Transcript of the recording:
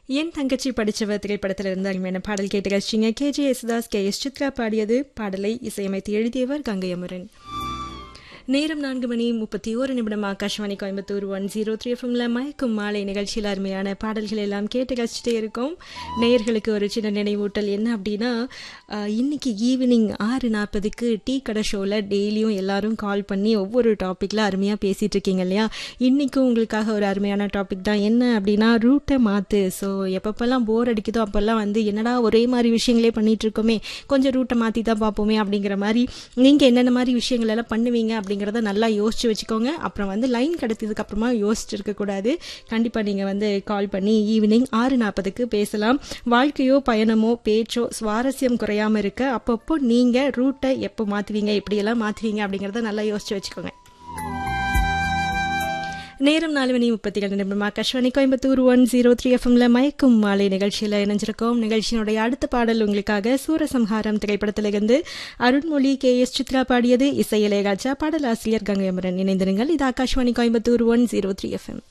என் தங்கச்சி படிச்சவ திரைப்படத்தில் இருந்து அருமையான பாடல் கேட்டு ரசிச்சிங்க K J Yesudas K S Chithra பாடியது பாடலை இசையமைத்து எழுதியவர் கங்கை அமரன் நேரம் நான்கு மணி முப்பத்தி ஒரு நிமிடம் Akashvani Coimbatore one zero three எஃப்எம்ல மயக்கும் மாலை நிகழ்ச்சியில் அருமையான பாடல்கள் எல்லாம் கேட்டு ரசிச்சுட்டே இருக்கோம் நேயர்களுக்கு ஒரு சின்ன நினைவூட்டல் என்ன அப்படின்னா ஆஹ், இன்னைக்கு ஈவினிங் ஆறு நாற்பதுக்கு டீ கடை ஷோவில் டெய்லியும் எல்லாரும் கால் பண்ணி ஒவ்வொரு டாப்பிக்கில் அருமையாக பேசிகிட்டு இருக்கீங்க இல்லையா இன்றைக்கும் உங்களுக்காக ஒரு அருமையான டாபிக் தான் என்ன அப்படின்னா ரூட்டை மாற்று ஸோ எப்பப்பெல்லாம் போர் அடிக்குதோ அப்போல்லாம் வந்து என்னடா ஒரே மாதிரி விஷயங்களே பண்ணிட்டு இருக்கோமே கொஞ்சம் ரூட்டை மாற்றி தான் பார்ப்போமே அப்படிங்கிற மாதிரி நீங்கள் என்னென்ன மாதிரி விஷயங்கள் எல்லாம் பண்ணுவீங்க அப்படிங்கிறத நல்லா யோசிச்சு வச்சுக்கோங்க அப்புறம் வந்து லைன் கிடைத்ததுக்கு அப்புறமா யோசிச்சு இருக்கக்கூடாது கண்டிப்பாக நீங்கள் வந்து கால் பண்ணி ஈவினிங் ஆறு நாற்பதுக்கு பேசலாம் வாழ்க்கையோ பயணமோ பேச்சோ சுவாரஸ்யம் குறையாமல் இருக்க அப்பப்போ நீங்கள் ரூட்டை எப்போ மாற்றுவீங்க எப்படியெல்லாம் மாற்றுவீங்க அப்படிங்கிறத நல்லா யோசிச்சு வச்சுக்கோங்க நேரம் நாலு மணி முப்பத்தி ரெண்டு நிமிடம் Akashvani Coimbatore one zero three எஃப்எம்ல மயக்கும் மாலை நிகழ்ச்சியில் இணைஞ்சிருக்கோம் நிகழ்ச்சியினுடைய அடுத்த பாடல் உங்களுக்காக சூரசம்ஹாரம் திரைப்படத்திலிருந்து அருண்மொழி கே எஸ் சித்ரா பாடியது இசை இளையராஜா பாடலாசிரியர் கங்கையமரன் இணைந்திருங்கள் இது Akashvani Coimbatore one zero three FM